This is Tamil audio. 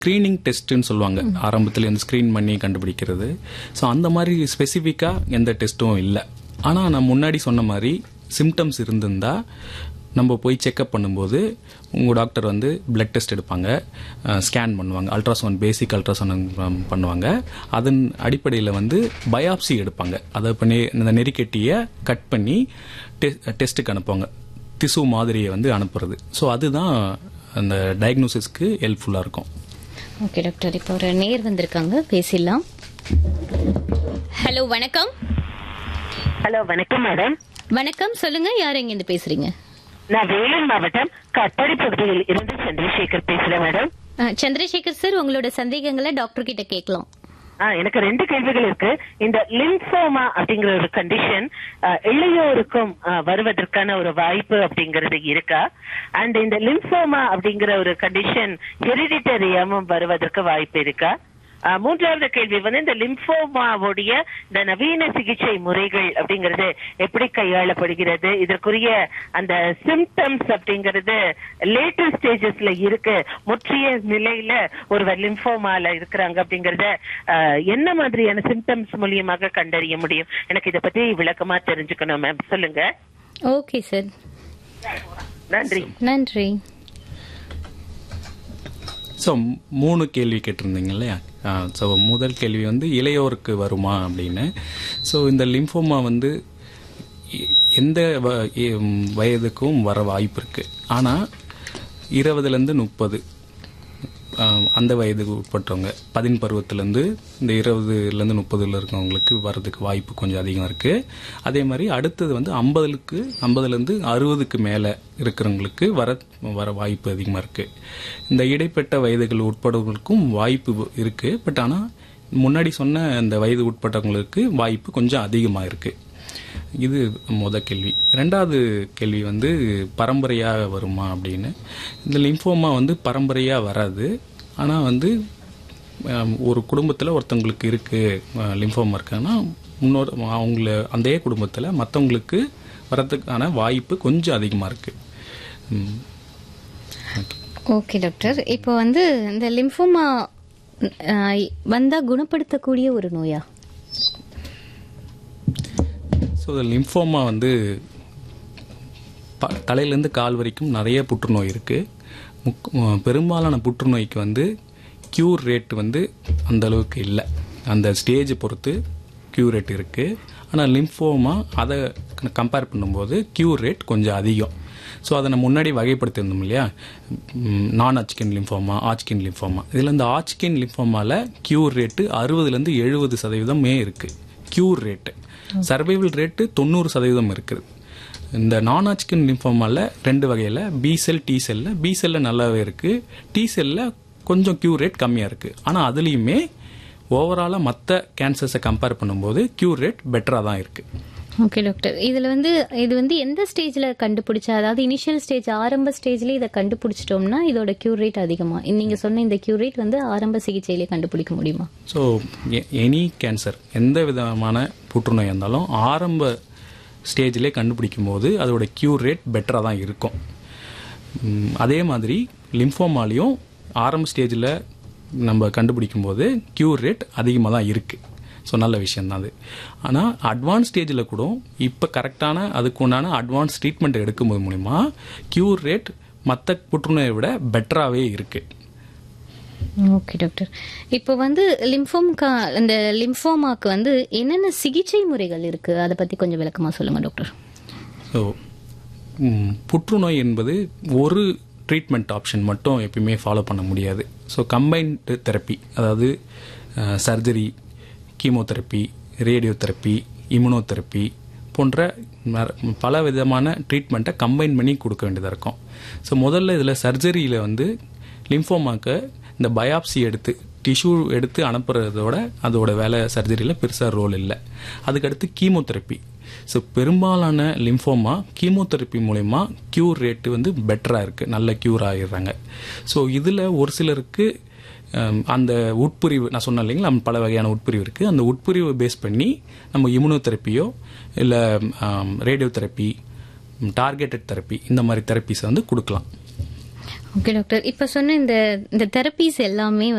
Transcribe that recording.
ஸ்க்ரீனிங் டெஸ்ட்னு சொல்லுவாங்க ஆரம்பத்தில் இருந்து ஸ்க்ரீன் பண்ணி கண்டுபிடிக்கிறது ஸோ அந்த மாதிரி ஸ்பெசிஃபிக்காக எந்த டெஸ்ட்டும் இல்லை ஆனால் நான் முன்னாடி சொன்ன மாதிரி சிம்டம்ஸ் இருந்திருந்தா நம்ம போய் செக்அப் பண்ணும்போது உங்கள் டாக்டர் வந்து பிளட் டெஸ்ட் எடுப்பாங்க ஸ்கேன் பண்ணுவாங்க அல்ட்ராசவுண்ட் பேசிக் அல்ட்ராசவுண்ட் பண்ணுவாங்க அதன் அடிப்படையில் வந்து பயாப்சி எடுப்பாங்க அதை பண்ணி இந்த நெறிக்கட்டியை கட் பண்ணி டெஸ்ட்டுக்கு அனுப்புவாங்க திசு மாதிரியை வந்து அனுப்புறது ஸோ அதுதான் அந்த டயக்னோசிஸ்க்கு ஹெல்ப்ஃபுல்லாக இருக்கும் ஓகே டாக்டர் இப்போ ஒரு நேர் வந்திருக்காங்க பேசிடலாம் ஹலோ வணக்கம் ஹலோ வணக்கம் மேடம் வணக்கம் சொல்லுங்க யார் எங்கேருந்து பேசுறீங்க நான் வேலூர் மாவட்டம் கட்பாடி பகுதியில் இருந்து சந்திரசேகர் பேசுறேன் மேடம் ஆ, சந்திரசேகர் சார் உங்களோட சந்தேகங்களை டாக்டர் கிட்ட கேட்கலாம் ஆ, எனக்கு ரெண்டு கேள்விகள் இருக்கு இந்த லிம்சோமா அப்படிங்கிற ஒரு கண்டிஷன் இளையோருக்கும் ஆ, வருவதற்கான ஒரு வாய்ப்பு அப்படிங்கிறது இருக்கா அண்ட் இந்த லிம்சோமா அப்படிங்கிற ஒரு கண்டிஷன் ஹெரிடிட்டரியாவும் வருவதற்கு வாய்ப்பு இருக்கா ஆ, மூன்றாவது கேள்வி வந்து இந்த லிம்ஃபோமாவுடைய இந்த நவீன சிகிச்சை முறைகள் அப்படிங்கிறது எப்படி கையாளப்படுகிறது இதற்குரிய அந்த சிம்டம்ஸ் அப்படிங்கிறது லேட்டர் ஸ்டேஜஸ்ல இருக்கு முற்றிய நிலையில ஒருவர் லிம்ஃபோமால இருக்கிறாங்க அப்படிங்கறத ஆ, என்ன மாதிரியான சிம்டம்ஸ் மூலியமாக கண்டறிய முடியும் எனக்கு இத பத்தி விளக்கமா தெரிஞ்சுக்கணும் மேம் சொல்லுங்க ஓகே சார் நன்றி நன்றி ஸோ மூணு கேள்வி கேட்டிருந்தீங்க இல்லையா ஸோ முதல் கேள்வி வந்து இளையோருக்கு வருமா அப்படின்னு ஸோ இந்த லிம்ஃபோமா வந்து எ- எந்த வ- எ- வயதுக்கும் வர வாய்ப்பு இருக்கு ஆனால் இருபதுலேருந்து முப்பது அந்த வயதுக்கு உட்பட்டவங்க பதின் பருவத்திலேருந்து இந்த இருபதுலேருந்து முப்பதுல இருக்கவங்களுக்கு வர்றதுக்கு வாய்ப்பு கொஞ்சம் அதிகம் இருக்கு அதே மாதிரி அடுத்தது வந்து ஐம்பதுக்கு ஐம்பதுலேருந்து அறுபதுக்கு மேலே இருக்கிறவங்களுக்கு வர வர வாய்ப்பு அதிகமாக இருக்கு இந்த இடைப்பட்ட வயதுகள் உட்பட்டவங்களுக்கும் வாய்ப்பு இருக்கு பட் ஆனால் முன்னாடி சொன்ன அந்த வயது உட்பட்டவங்களுக்கு வாய்ப்பு கொஞ்சம் அதிகமாக இருக்கு இது முத கேள்வி ரெண்டாவது கேள்வி வந்து பரம்பரையாக வருமா அப்படின்னு இந்த லிம்ஃபோமா வந்து பரம்பரையாக வராது ஆனால் வந்து ஆம், ஒரு குடும்பத்தில் ஒருத்தவங்களுக்கு இருக்குது லிம்ஃபோமா இருக்குன்னா இன்னொரு அவங்கள அதே குடும்பத்தில் மற்றவங்களுக்கு வரதுக்கான வாய்ப்பு கொஞ்சம் அதிகமாக இருக்குது ஓகே டாக்டர் இப்போ வந்து இந்த லிம்ஃபோமா வந்தா குணப்படுத்தக்கூடிய ஒரு நோயா ஸோ லிம்ஃபோமா வந்து ப- தலையிலேருந்து கால் வரைக்கும் நிறைய புற்றுநோய் இருக்குது முக் ம- பெரும்பாலான புற்றுநோய்க்கு வந்து க்யூர் ரேட் வந்து அந்த அளவுக்கு இல்லை அந்த ஸ்டேஜை பொறுத்து க்யூர் ரேட் இருக்குது ஆனால் லிம்ஃபோமா அதை கம்பேர் பண்ணும்போது க்யூர் ரேட் கொஞ்சம் அதிகம் ஸோ அதை நம்ம முன்னாடி வகைப்படுத்தியிருந்தோம் இல்லையா நான் ஆச்கின் லிம்ஃபோமா ஆச்கின் லிம்ஃபோமா இதில் இந்த ஆச்கின் லிம்ஃபோமாவில் க்யூர் ரேட்டு அறுபதுலேருந்து எழுபது சதவீதமே இருக்குது க்யூர் ரேட்டு சர்வைவல் ரேட்டு தொண்ணூறு சதவீதம் இருக்குது இந்த நான் ஆச்கின் லிம்ஃபோமாவில் ரெண்டு வகையில் பி செல் டி செல்ல பி செல்ல நல்லாவே இருக்குது டி செல்ல கொஞ்சம் க்யூர் ரேட் கம்மியாக இருக்குது ஆனால் அதுலேயுமே ஓவராலாக மற்ற கேன்சர்ஸை கம்பேர் பண்ணும்போது க்யூர் ரேட் பெட்டராக தான் இருக்குது ஓகே டாக்டர் இதுல வந்து இது வந்து எந்த ஸ்டேஜ்ல கண்டுபிடிச்சா அதாவது இனிஷியல் ஸ்டேஜ் ஆரம்ப ஸ்டேஜ்ல இதை கண்டுபிடிச்சிட்டோம்னா இதோட கியூர் ரேட் அதிகமா நீங்க சொன்ன இந்த கியூர் ரேட் வந்து ஆரம்ப சிகிச்சையிலே கண்டுபிடிக்க முடியுமா ஸோ எனி கேன்சர் எந்த விதமான புற்றுநோய் இருந்தாலும் ஆரம்ப ஸ்டேஜ்லேயே கண்டுபிடிக்கும் போது அதோட க்யூர் ரேட் பெட்டராக தான் இருக்கும் ம், அதே மாதிரி லிம்ஃபோமாலையும் ஆரம்ப ஸ்டேஜில் நம்ம கண்டுபிடிக்கும் போது க்யூர் ரேட் அதிகமாக தான் இருக்குது ஸோ நல்ல விஷயம் தான் அது ஆனால் அட்வான்ஸ் ஸ்டேஜில் கூட இப்போ கரெக்டான அதுக்கு உண்டான அட்வான்ஸ் ட்ரீட்மெண்ட் எடுக்கும்போது மூலிமா க்யூர் ரேட் மற்ற புற்றுநோயை விட பெட்டராகவே இருக்குது ஓகே டாக்டர் இப்போ வந்து லிம்ஃபோம்கா இந்த லிம்ஃபோமாக்கு வந்து என்னென்ன சிகிச்சை முறைகள் இருக்கு அதை பத்தி கொஞ்சம் விளக்கமா சொல்லுங்க டாக்டர் ஸோ புற்றுநோய் என்பது ஒரு ட்ரீட்மெண்ட் ஆப்ஷன் மட்டும் எப்பயுமே ஃபாலோ பண்ண முடியாது ஸோ கம்பைன்டு தெரப்பி அதாவது surgery chemotherapy radiotherapy immunotherapy போன்ற நர- பல விதமான ட்ரீட்மெண்ட்டை கம்பைன் பண்ணி கொடுக்க வேண்டியதாக இருக்கும் ஸோ முதல்ல இதில் சர்ஜரியில் வந்து லிம்ஃபோமாக்கு இந்த பயாப்சி எடுத்து டிஷ்யூ எடுத்து அனுப்புறதோட அதோட வேலை சர்ஜரியில் பெருசாக ரோல் இல்லை அதுக்கடுத்து கீமோதெரப்பி ஸோ பெரும்பாலான லிம்ஃபோமா கீமோதெரப்பி மூலயமா க்யூர் ரேட்டு வந்து பெட்டராக இருக்குது நல்ல க்யூர் ஆகிடுறாங்க ஸோ இதில் ஒரு சிலருக்கு ஹம், அந்த உட்பிரிவு நான் சொன்னேன் இல்லைங்களா பல வகையான உட்பிரிவு இருக்குது அந்த உட்பிரிவை பேஸ் பண்ணி நம்ம இம்யூனோதெரப்பியோ இல்லை ரேடியோ தெரப்பி டார்கெட்டட் தெரப்பி இந்த மாதிரி தெரப்பிஸை வந்து கொடுக்கலாம் ஓகே டாக்டர் இப்ப சொன்ன இந்த இந்த தெரபிஸ் எல்லாமே